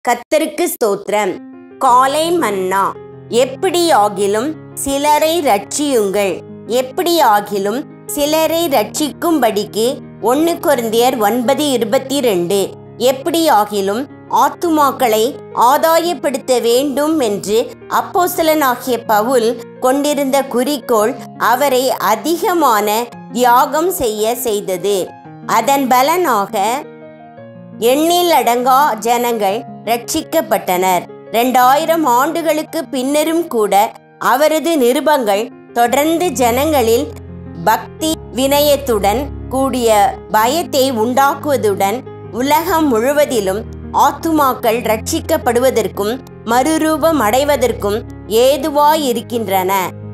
கத்தருக்கு ஸ்தோத்திரம் காலை மன்னா எப்படி ஆகிலும் சிலரை ரட்சியுங்கள் எப்படி ஆகிலும் சிலரை ரட்சிக்கும்படிக்கு ஒன்று கொரிந்தியர் ஒன்பது இருபத்தி ரெண்டு எப்படி ஆகிலும் ஆத்துமாக்களை ஆதாயப்படுத்த வேண்டும் என்று அப்போஸ்தலனாகிய பவுல் கொண்டிருந்த குறிக்கோள் அவரை அதிகமான தியாகம் செய்ய செய்தது அதன் பலனாக எண்ணில் அடங்கா ஜனங்கள் ரட்சிக்கப்பட்டனர் ரெண்டாயிரம் ஆண்டுகளுக்கு பின்னரும் கூட அவரது நிருபங்கள் தொடர்ந்து ஜனங்களில் பக்தி வினயத்துடன் கூடிய பயத்தை உண்டாக்குவதுடன் உலகம் முழுவதிலும் ஆத்துமாக்கள் ரட்சிக்கப்படுவதற்கும் மறுரூபம் அடைவதற்கும் ஏதுவாயிருக்கின்றன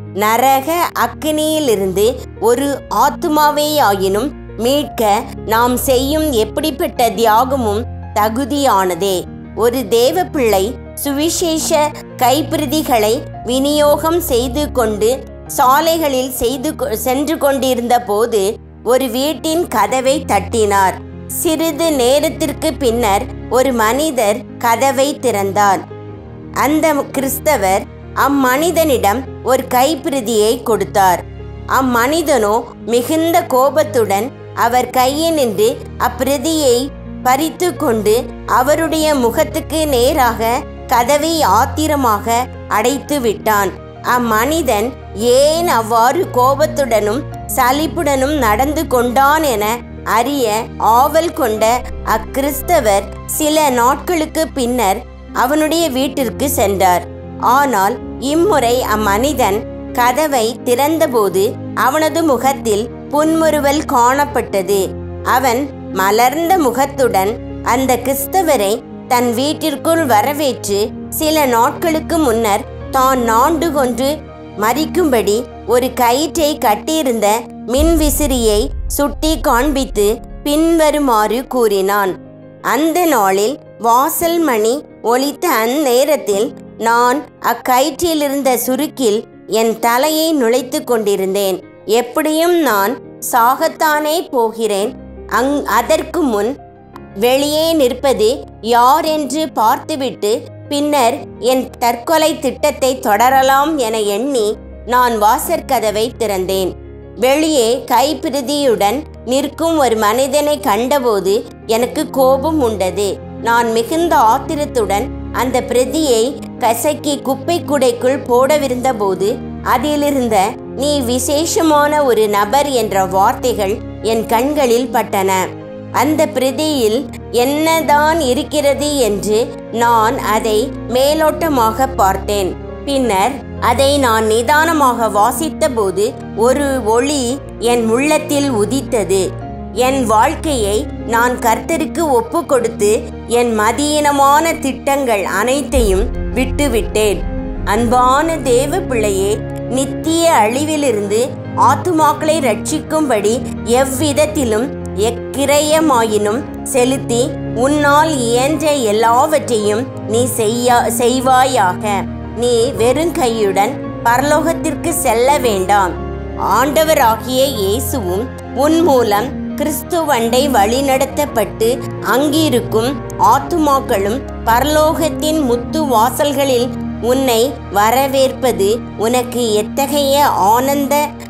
நரக அக்கினியிலிருந்து ஒரு ஆத்துமாவேயாயினும் மீட்க நாம் செய்யும் எப்படிப்பட்ட தியாகமும் தகுதியானதே ஒரு தேவ பிள்ளை சுவிசேஷ கைப்பிரதிகளை விநியோகம் செய்து கொண்டு சாலைகளில் செய்து கொ- சென்று கொண்டிருந்த போது ஒரு வீட்டின் கதவை தட்டினார் சிறிது நேரத்திற்கு பின்னர் ஒரு மனிதர் கதவை திறந்தார் அந்த கிறிஸ்தவர் அம்மனிதனிடம் ஒரு கைப்பிரதியை கொடுத்தார் அம்மனிதனோ மிகுந்த கோபத்துடன் அவர் கையினின்று அப்பிரதியை பறித்து கொண்டு அவருடைய முகத்துக்கு நேராக கதவை ஆத்திரமாக அடைத்து விட்டான் அம்மனிதன் ஏன் அவ்வாறு கோபத்துடனும் சலிப்புடனும் நடந்து கொண்டான் என அறிய ஆவல் கொண்ட அக்கிறிஸ்தவர் சில நாட்களுக்கு பின்னர் அவனுடைய வீட்டிற்கு சென்றார் ஆனால் இம்முறை அம்மனிதன் கதவை திறந்தபோது அவனது முகத்தில் புன்முறுவல் காணப்பட்டது அவன் மலர்ந்த முகத்துடன் அந்த கிறிஸ்தவரை தன் வீட்டிற்குள் வரவேற்று சில நாட்களுக்கு முன்னர் தான் நாண்டு கொன்று மறிக்கும்படி ஒரு கயிற்றை கட்டியிருந்த மின்விசிறியை சுட்டி காண்பித்து பின்வருமாறு கூறினான் அந்த நாளில் வாசல் மணி ஒலித்த அந்நேரத்தில் நான் அக்கயிற்றிலிருந்த சுருக்கில் என் தலையை நுழைத்து கொண்டிருந்தேன் எப்படியும் நான் சாகத்தானே போகிறேன் அங் அதற்கு முன் வெளியே நிற்பது யார் என்று பார்த்துவிட்டு பின்னர் என் தற்கொலை திட்டத்தை தொடரலாம் என எண்ணி நான் வாசற்கதவை திறந்தேன் வெளியே கைப்பிரதியுடன் நிற்கும் ஒரு மனிதனை கண்டபோது எனக்கு கோபம் உண்டது நான் மிகுந்த ஆத்திரத்துடன் அந்த பிரதியை கசக்கி குப்பை குடைக்குள் போடவிருந்தபோது அதிலிருந்த நீ விசேஷமான ஒரு நபர் என்ற வார்த்தைகள் என் கண்களில் பட்டன அந்த பிரதியில் என்னதான் இருக்கிறது என்று நான் அதை மேலோட்டமாக பார்த்தேன் பின்னர் அதை நான் நிதானமாக வாசித்தபோது ஒரு ஒளி என் உள்ளத்தில் உதித்தது என் வாழ்க்கையை நான் கர்த்தருக்கு ஒப்பு கொடுத்து என் மதியீனமான திட்டங்கள் அனைத்தையும் விட்டுவிட்டேன் அன்பான தேவ பிள்ளையே நித்திய அழிவிலிருந்து ஆத்துமாக்களை ரட்சிக்கும்படி எவ்விதத்திலும் எக்கிரயமாயினும் செலுத்தி உன்னால் இயன்ற எல்லாவற்றையும் நீ செய்யா செய்வாயாக நீ வெறுங்கையுடன் பரலோகத்திற்கு செல்ல வேண்டாம் ஆண்டவராகிய இயேசுவும் உன் மூலம் கிறிஸ்துவண்டை வழிநடத்தப்பட்டு அங்கிருக்கும் ஆத்துமாக்களும் பரலோகத்தின் முத்து வாசல்களில் உன்னை வரவேற்பது உனக்கு எத்தகைய ஆனந்த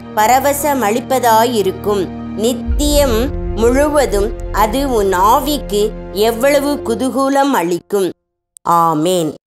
பரவசமளிப்பதாயிருக்கும் நித்தியம் முழுவதும் அது உன் ஆவிக்கு எவ்வளவு குதூகூலம் அளிக்கும் ஆமேன்